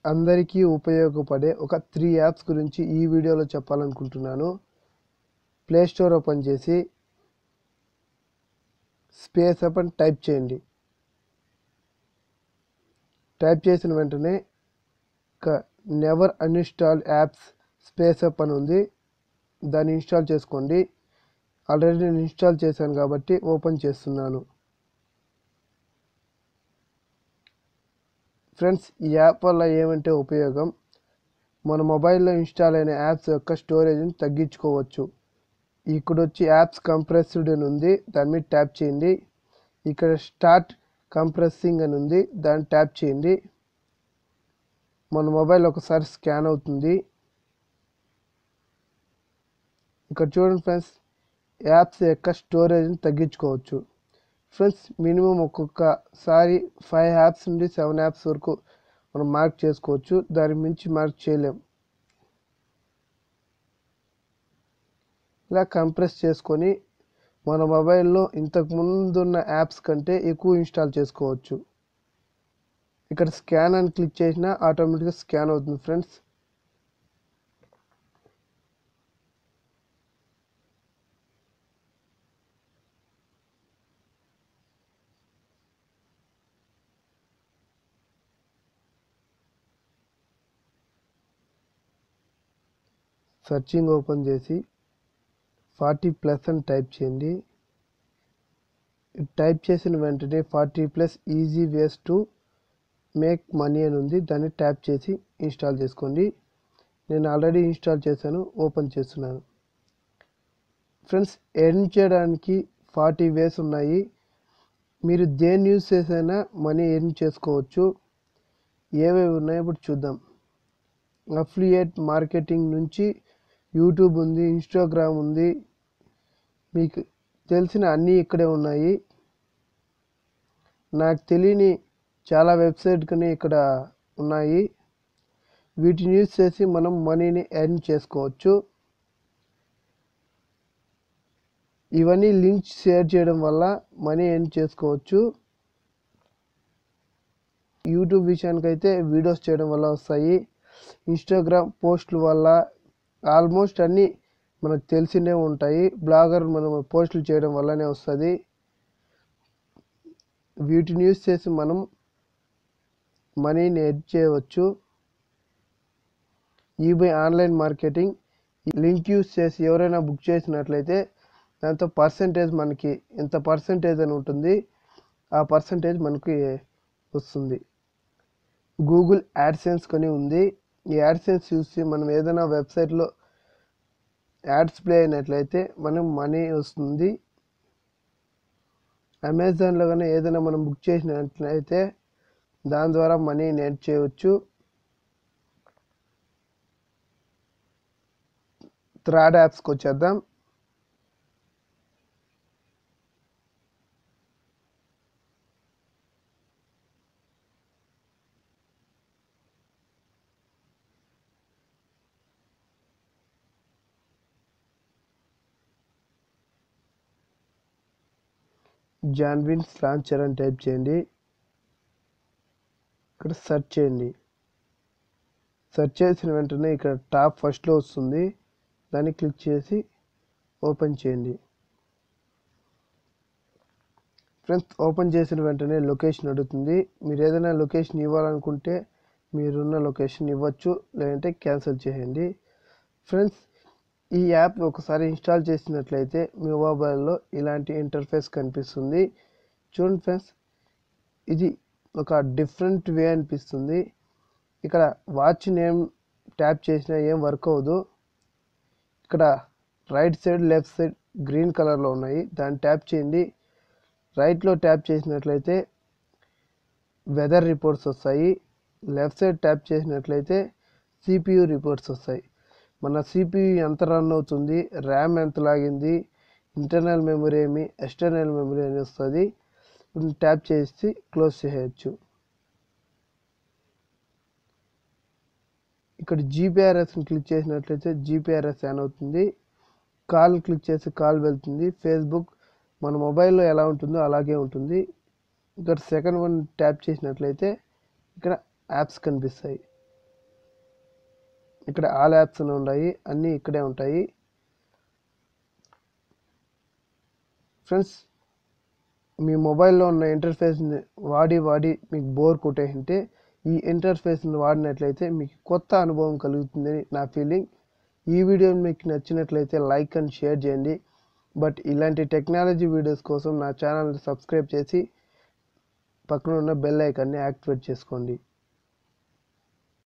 అందరికీ ఉపయోగపడే ఒక త్రీ యాప్స్ గురించి ఈ వీడియోలో చెప్పాలనుకుంటున్నాను ప్లే స్టోర్ ఓపెన్ చేసి స్పేస్ అప్ అని టైప్ చేయండి టైప్ చేసిన వెంటనే ఇక never uninstall apps space up అని ఉంది దాన్ని ఇన్స్టాల్ చేసుకోండి ఆల్రెడీ నేను ఇన్స్టాల్ చేశాను కాబట్టి ఓపెన్ చేస్తున్నాను ఫ్రెండ్స్ ఈ యాప్ వల్ల ఏమంటే ఉపయోగం మన మొబైల్లో ఇన్స్టాల్ అయిన యాప్స్ యొక్క స్టోరేజ్ని తగ్గించుకోవచ్చు ఇక్కడ వచ్చి యాప్స్ కంప్రెస్డ్ అని ఉంది దాని మీద ట్యాప్ చేయండి ఇక్కడ స్టార్ట్ కంప్రెసింగ్ అని ఉంది దాన్ని ట్యాప్ చేయండి మన మొబైల్ ఒకసారి స్కాన్ అవుతుంది ఇక్కడ చూడండి ఫ్రెండ్స్ యాప్స్ యొక్క స్టోరేజ్ని తగ్గించుకోవచ్చు ఫ్రెండ్స్ మినిమం ఒక్కొక్కసారి ఫైవ్ యాప్స్ నుండి సెవెన్ యాప్స్ వరకు మనం మార్క్ చేసుకోవచ్చు దాని మించి మార్క్ చేయలేం ఇలా కంప్రెస్ చేసుకొని మన మొబైల్లో ఇంతకు ముందున్న యాప్స్ కంటే ఎక్కువ ఇన్స్టాల్ చేసుకోవచ్చు ఇక్కడ స్కాన్ అని క్లిక్ చేసినా ఆటోమేటిక్గా స్కాన్ అవుతుంది ఫ్రెండ్స్ సర్చింగ్ ఓపెన్ చేసి ఫార్టీ ప్లస్ అని టైప్ చేయండి టైప్ చేసిన వెంటనే forty plus easy ways to make money అని ఉంది దాన్ని ట్యాప్ చేసి ఇన్స్టాల్ చేసుకోండి నేను ఆల్రెడీ ఇన్స్టాల్ చేశాను ఓపెన్ చేస్తున్నాను ఫ్రెండ్స్ ఎర్న్ చేయడానికి ఫార్టీ వేస్ ఉన్నాయి మీరు దేన్ని యూస్ చేసైనా మనీ ఎర్న్ చేసుకోవచ్చు ఏవేవి ఉన్నాయో ఇప్పుడు చూద్దాం అఫ్లియేట్ మార్కెటింగ్ నుంచి యూట్యూబ్ ఉంది ఇన్స్టాగ్రామ్ ఉంది మీకు తెలిసిన అన్నీ ఇక్కడే ఉన్నాయి నాకు తెలియని చాలా వెబ్సైట్ కానీ ఇక్కడ ఉన్నాయి వీటిని యూజ్ చేసి మనం మనీని ఎర్న్ చేసుకోవచ్చు ఇవన్నీ లింక్స్ షేర్ చేయడం వల్ల మనీ ఎర్న్ చేసుకోవచ్చు యూట్యూబ్ విషయానికైతే వీడియోస్ చేయడం వల్ల వస్తాయి ఇన్స్టాగ్రామ్ పోస్టుల వల్ల ఆల్మోస్ట్ అన్నీ మనకు తెలిసినే ఉంటాయి బ్లాగర్ మనం పోస్టులు చేయడం వల్లనే వస్తుంది వీటిని యూస్ చేసి మనం మనీని ఎడ్ చేయవచ్చు eBay online marketing link use చేసి ఎవరైనా బుక్ చేసినట్లయితే దాంతో పర్సంటేజ్ మనకి ఎంత పర్సంటేజ్ అని ఉంటుంది ఆ పర్సంటేజ్ మనకి వస్తుంది గూగుల్ యాడ్సెన్స్ కొని ఉంది ఈ యాడ్సెన్స్ చూసి మనం ఏదైనా వెబ్సైట్లో యాడ్స్ ప్లే అయినట్లయితే మనం మనీ వస్తుంది అమెజాన్లో కానీ ఏదైనా మనం బుక్ చేసినట్లయితే దాని ద్వారా మనీ నెట్ చేయవచ్చు థ్రాడ్ యాప్స్కి వచ్చేద్దాం జాన్విన్స్ లాంచర్ అని టైప్ చేయండి ఇక్కడ సెర్చ్ చేయండి సెర్చ్ చేసిన వెంటనే ఇక్కడ టాప్ ఫస్ట్లో వస్తుంది దాన్ని క్లిక్ చేసి ఓపెన్ చేయండి ఫ్రెండ్స్ ఓపెన్ చేసిన వెంటనే లొకేషన్ అడుగుతుంది మీరు ఏదైనా లొకేషన్ ఇవ్వాలనుకుంటే మీరున్న లొకేషన్ ఇవ్వచ్చు లేదంటే క్యాన్సిల్ చేయండి ఫ్రెండ్స్ ఈ యాప్ ఒకసారి ఇన్స్టాల్ చేసినట్లయితే మీ మొబైల్లో ఇలాంటి ఇంటర్ఫేస్ కనిపిస్తుంది చూడండి ఫ్రెండ్స్ ఇది ఒక డిఫరెంట్ వే అనిపిస్తుంది ఇక్కడ వాచ్ నేమ్ ట్యాప్ చేసినా ఏం వర్క్ అవ్వదు ఇక్కడ right side left side green కలర్లో ఉన్నాయి దాన్ని ట్యాప్ చేయండి రైట్లో ట్యాప్ చేసినట్లయితే వెదర్ రిపోర్ట్స్ వస్తాయి లెఫ్ట్ సైడ్ ట్యాప్ చేసినట్లయితే సిపియు రిపోర్ట్స్ వస్తాయి మన సిపియు ఎంత రన్ అవుతుంది ర్యామ్ ఎంత లాగింది ఇంటర్నల్ మెమరీ ఏమి ఎక్స్టర్నల్ మెమరీ అని వస్తుంది ట్యాప్ చేసి క్లోజ్ చేయొచ్చు ఇక్కడ జీపీఆర్ఎస్ని క్లిక్ చేసినట్లయితే జీపీఆర్ఎస్ ఆన్ అవుతుంది కాల్ క్లిక్ చేసి కాల్ వెళ్తుంది ఫేస్బుక్ మన మొబైల్లో ఎలా ఉంటుందో అలాగే ఉంటుంది ఇక్కడ సెకండ్ వన్ ట్యాప్ చేసినట్లయితే ఇక్కడ యాప్స్ కనిపిస్తాయి ఇక్కడ ఆల్ యాప్స్ అని ఉన్నాయి అన్నీ ఇక్కడే ఉంటాయి ఫ్రెండ్స్ మీ మొబైల్లో ఉన్న ఇంటర్ఫేస్ని వాడి వాడి మీకు బోర్ కొట్టేసింటే ఈ ఇంటర్ఫేస్ని వాడినట్లయితే మీకు కొత్త అనుభవం కలుగుతుందని నా ఫీలింగ్ ఈ వీడియో మీకు నచ్చినట్లయితే లైక్ అండ్ షేర్ చేయండి బట్ ఇలాంటి టెక్నాలజీ వీడియోస్ కోసం నా ఛానల్ని సబ్స్క్రైబ్ చేసి పక్కన ఉన్న బెల్ ఐకాన్ని యాక్టివేట్ చేసుకోండి